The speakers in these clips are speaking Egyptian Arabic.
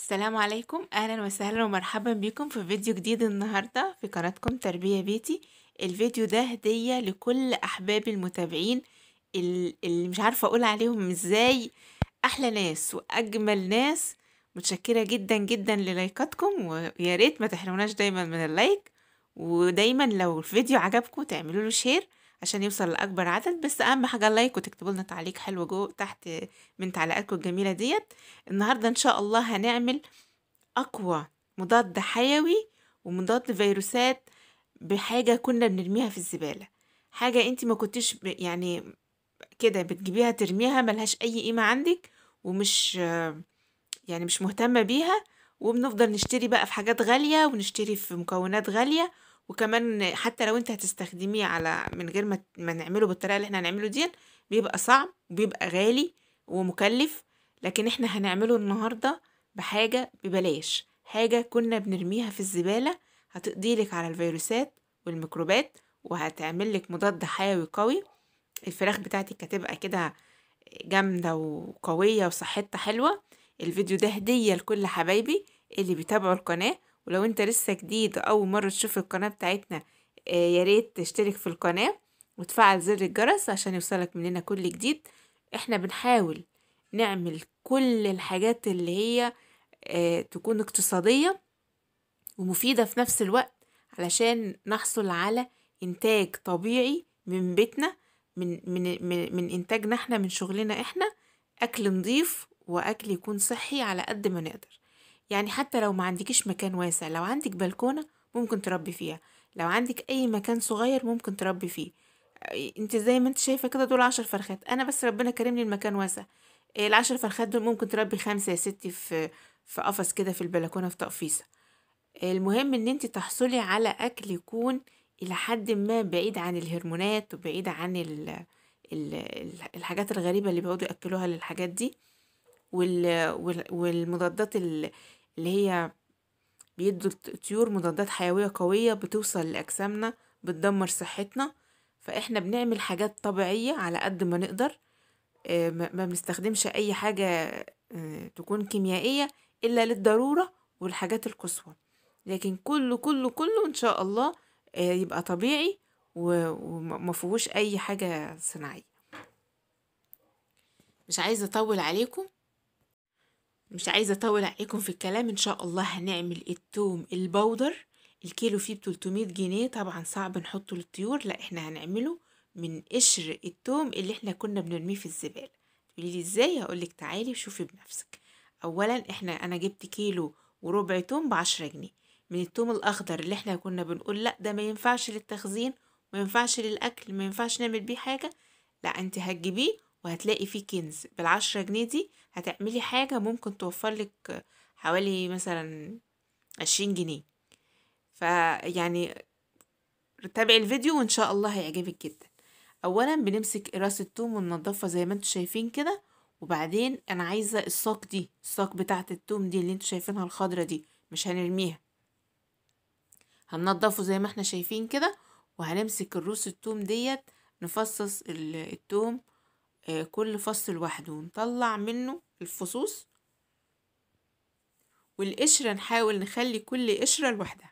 السلام عليكم اهلا وسهلا ومرحبا بكم في فيديو جديد النهارده في قناتكم تربيه بيتي الفيديو ده هديه لكل احبابي المتابعين ال- اللي مش عارفه اقول عليهم ازاي احلى ناس واجمل ناس متشكره جدا جدا للايكاتكم ويا ريت ما تحرموناش دايما من اللايك ودايما لو الفيديو عجبكم تعملوا له شير عشان يوصل لاكبر عدد بس اهم حاجه اللايك وتكتبوا لنا تعليق حلو جوه تحت من تعليقاتكم الجميله ديت النهارده ان شاء الله هنعمل اقوى مضاد حيوي ومضاد فيروسات بحاجه كنا بنرميها في الزباله حاجه انت ما كنتش ب- يعني كده بتجيبيها ترميها ملهاش اي قيمه عندك ومش يعني مش مهتمه بيها وبنفضل نشتري بقى في حاجات غاليه ونشتري في مكونات غاليه وكمان حتى لو انت هتستخدميه على من غير ما ما نعمله بالطريقه اللي احنا هنعمله دي بيبقى صعب وبيبقى غالي ومكلف لكن احنا هنعمله النهارده بحاجه ببلاش حاجه كنا بنرميها في الزباله هتقضي لك على الفيروسات والميكروبات وهتعمل لك مضاد حيوي قوي الفراخ بتاعتك هتبقى كده جامده وقويه وصحتها حلوه الفيديو ده هديه لكل حبايبي اللي بيتابعوا القناه ولو انت لسه جديد اول مره تشوف القناه بتاعتنا آه، يا ريت تشترك في القناه وتفعل زر الجرس عشان يوصلك مننا كل جديد احنا بنحاول نعمل كل الحاجات اللي هي آه، تكون اقتصادية ومفيدة في نفس الوقت علشان نحصل على إنتاج طبيعي من بيتنا من من من, من إنتاجنا احنا من شغلنا احنا أكل نضيف وأكل يكون صحي على قد ما نقدر يعني حتى لو ما عندكيش مكان واسع لو عندك بلكونة ممكن تربي فيها لو عندك أي مكان صغير ممكن تربي فيه آه، انت زي ما انت شايفة كده دول عشر فرخات أنا بس ربنا كرمني المكان واسع إيه، العشر فرخات دول ممكن تربي خمسة يا ستي في في قفص كده في البلكونة في تقفيصة المهم ان انت تحصلي على اكل يكون الى حد ما بعيد عن الهرمونات وبعيد عن ال ال ال- الحاجات الغريبة اللي بيقعدوا يأكلوها للحاجات دي وال وال- والمضادات ال- اللي هي بيدوا الطيور مضادات حيوية قوية بتوصل لأجسامنا بتدمر صحتنا فاحنا بنعمل حاجات طبيعية على قد ما نقدر آه، ما ما بنستخدمش اي حاجة آه، تكون كيميائية الا للضرورة والحاجات القصوى لكن كله كله كله ان شاء الله آه، يبقى طبيعي و- وما فيهوش اي حاجة صناعية مش عايزة اطول عليكم مش عايزة اطول عليكم في الكلام ان شاء الله هنعمل التوم البودر الكيلو فيه بتلتمية جنيه طبعا صعب نحطه للطيور لا احنا هنعمله من قشر التوم اللي احنا كنا بنرميه في الزبالة تقولي لي ازاي هقولك تعالي وشوفي بنفسك اولا احنا انا جبت كيلو وربع توم بعشرة جنيه من التوم الاخضر اللي احنا كنا بنقول لا ده ما ينفعش للتخزين ما ينفعش للاكل ما ينفعش نعمل بيه حاجة لا انت هتجيبيه وهتلاقي فيه كنز بالعشرة جنيه دي هتعملي حاجة ممكن توفر لك حوالي مثلا عشرين جنيه فيعني تابعي الفيديو وان شاء الله هيعجبك جدا اولا بنمسك راس التوم وننضفها زي ما انتوا شايفين كده وبعدين انا عايزه الساق دي الساق بتاعه التوم دي اللي انتوا شايفينها الخضره دي مش هنرميها هننضفه زي ما احنا شايفين كده وهنمسك الروس التوم ديت نفصص ال- التوم آه، كل فص لوحده ونطلع منه الفصوص والقشرة نحاول نخلي كل قشرة لوحدها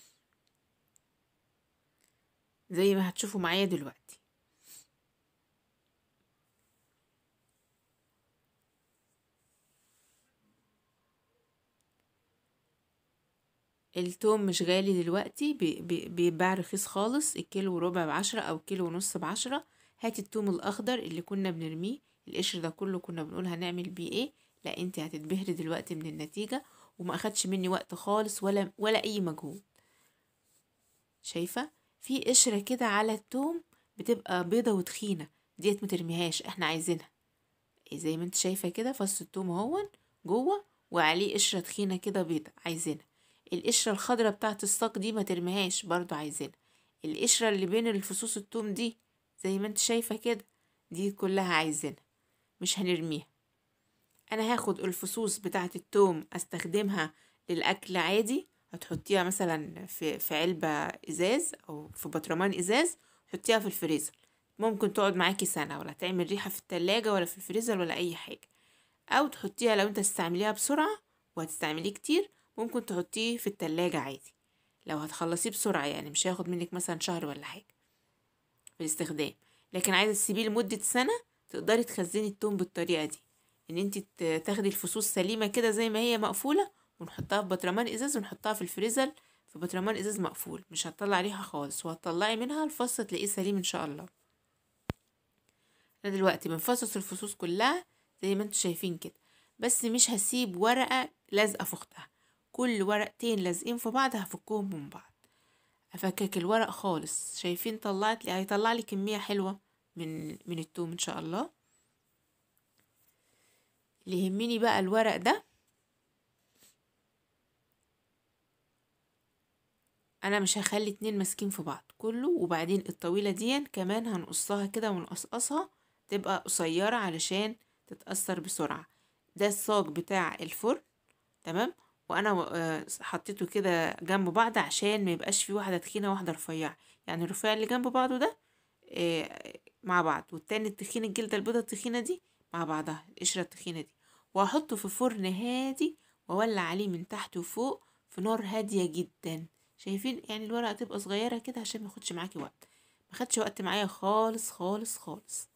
زي ما هتشوفوا معايا دلوقتي التوم مش غالي دلوقتي بي- بي- بيتباع رخيص خالص الكيلو وربع بعشرة او كيلو ونص بعشرة هاتي التوم الاخضر اللي كنا بنرميه القشر ده كله كنا بنقول هنعمل بيه ايه لا انت هتتبهري دلوقتي من النتيجة وما اخدش مني وقت خالص ولا ولا اي مجهود شايفة في قشرة كده على التوم بتبقى بيضة وتخينة ديت مترميهاش احنا عايزينها زي ما انت شايفة كده فص التوم اهون جوه وعليه قشرة تخينة كده بيضة عايزينها القشرة الخضرا بتاعت الساق دي ما ترميهاش برضو عايزينها القشرة اللي بين الفصوص التوم دي زي ما انت شايفة كده دي كلها عايزينها مش هنرميها انا هاخد الفصوص بتاعت التوم استخدمها للاكل عادي هتحطيها مثلا في في علبة ازاز او في برطمان ازاز حطيها في الفريزر ممكن تقعد معاكي سنة ولا تعمل ريحة في التلاجة ولا في الفريزر ولا اي حاجة او تحطيها لو انت تستعمليها بسرعة وهتستعمليه كتير ممكن تحطيه في التلاجة عادي لو هتخلصيه بسرعة يعني مش هياخد منك مثلا شهر ولا حاجة في الاستخدام لكن عايزة تسيبيه لمدة سنة تقدري تخزني التوم بالطريقة دي ان انت تاخدي الفصوص سليمة كده زي ما هي مقفولة ونحطها في برطمان ازاز ونحطها في الفريزر في برطمان ازاز مقفول مش هتطلع ريحة خالص وهتطلعي منها الفص تلاقيه سليم ان شاء الله انا دلوقتي بنفصص الفصوص كلها زي ما انتم شايفين كده بس مش هسيب ورقة لازقة في اختها كل ورقتين لازقين في بعض هفكهم من بعض افكك الورق خالص شايفين طلعت لي هيطلع لي كمية حلوة من من التوم ان شاء الله اللي يهمني بقى الورق ده انا مش هخلي اتنين ماسكين في بعض كله وبعدين الطويلة دي كمان هنقصها كده ونقصقصها تبقى قصيرة علشان تتأثر بسرعة ده الصاج بتاع الفرن تمام وانا حطيته كده جنب بعض عشان ما يبقاش في واحدة تخينة واحدة رفيعة يعني الرفيع اللي جنب بعضه ده مع بعض والتاني التخين الجلدة البيضة التخينة دي مع بعضها القشرة التخينة دي وهحطه في فرن هادي واولع عليه من تحت وفوق في نار هادية جدا شايفين يعني الورقة تبقى صغيرة كده عشان ما ياخدش معاكي وقت ما خدش وقت معايا خالص خالص خالص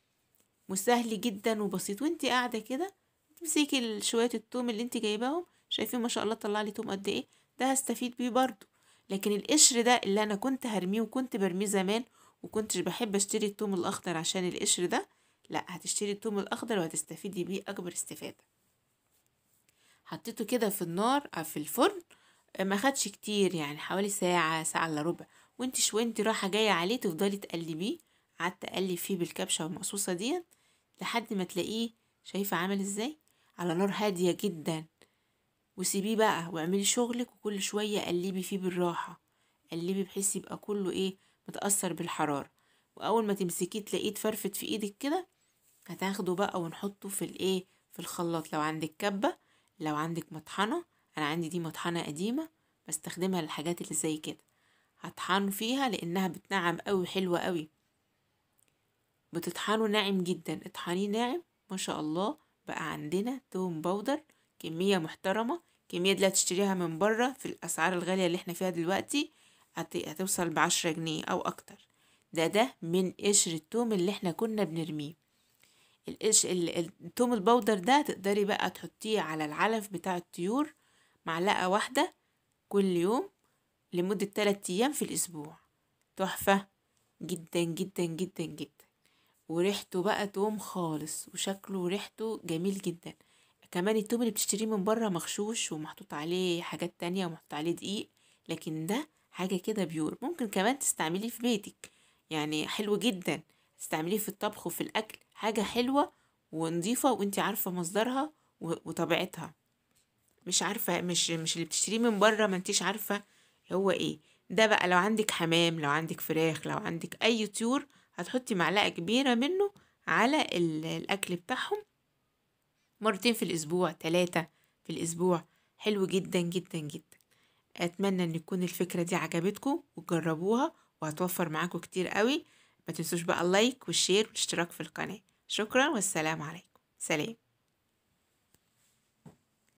وسهل جدا وبسيط وانتي قاعدة كده تمسكي شوية التوم اللي انتي جايباهم شايفين ما شاء الله طلع لي توم قد ايه ده هستفيد بيه برضو لكن القشر ده اللي انا كنت هرميه وكنت برميه زمان وكنتش بحب اشتري التوم الاخضر عشان القشر ده لا هتشتري التوم الاخضر وهتستفيدي بيه اكبر استفادة حطيته كده في النار في الفرن ما خدش كتير يعني حوالي ساعة ساعة الا ربع وانت شوية انت رايحة جاية عليه تفضلي تقلبيه قعدت اقلب فيه بالكبشة والمقصوصة دي لحد ما تلاقيه شايفة عامل ازاي على نار هادية جدا وسيبيه بقى واعملي شغلك وكل شوية قلبي فيه بالراحة قلبي بحيث يبقى كله ايه متأثر بالحرارة واول ما تمسكيه تلاقيه اتفرفت في ايدك كده هتاخده بقى ونحطه في الايه في الخلاط لو عندك كبة لو عندك مطحنة انا عندي دي مطحنة قديمة بستخدمها للحاجات اللي زي كده هطحن فيها لانها بتنعم قوي حلوة قوي بتطحنه ناعم جدا اطحنيه ناعم ما شاء الله بقى عندنا توم بودر كمية محترمة كمية لا تشتريها من بره في الأسعار الغالية اللي احنا فيها دلوقتي هتوصل بعشرة جنيه أو أكتر ده ده من قشر التوم اللي احنا كنا بنرميه القش التوم البودر ده تقدري بقى تحطيه على العلف بتاع الطيور معلقة واحدة كل يوم لمدة تلات أيام في الأسبوع تحفة جدا جدا جدا جدا وريحته بقى توم خالص وشكله وريحته جميل جدا كمان التوم اللي بتشتريه من بره مغشوش ومحطوط عليه حاجات تانية ومحطوط عليه دقيق لكن ده حاجة كده بيور ممكن كمان تستعمليه في بيتك يعني حلو جدا تستعمليه في الطبخ وفي الأكل حاجة حلوة ونضيفة وانت عارفة مصدرها وطبيعتها مش عارفة مش مش اللي بتشتريه من بره ما انتيش عارفة هو ايه ده بقى لو عندك حمام لو عندك فراخ لو عندك اي طيور هتحطي معلقة كبيرة منه على الأكل بتاعهم مرتين في الأسبوع تلاتة في الأسبوع حلو جدا جدا جدا أتمنى أن يكون الفكرة دي عجبتكم وتجربوها وهتوفر معاكم كتير قوي ما تنسوش بقى اللايك والشير والاشتراك في القناة شكرا والسلام عليكم سلام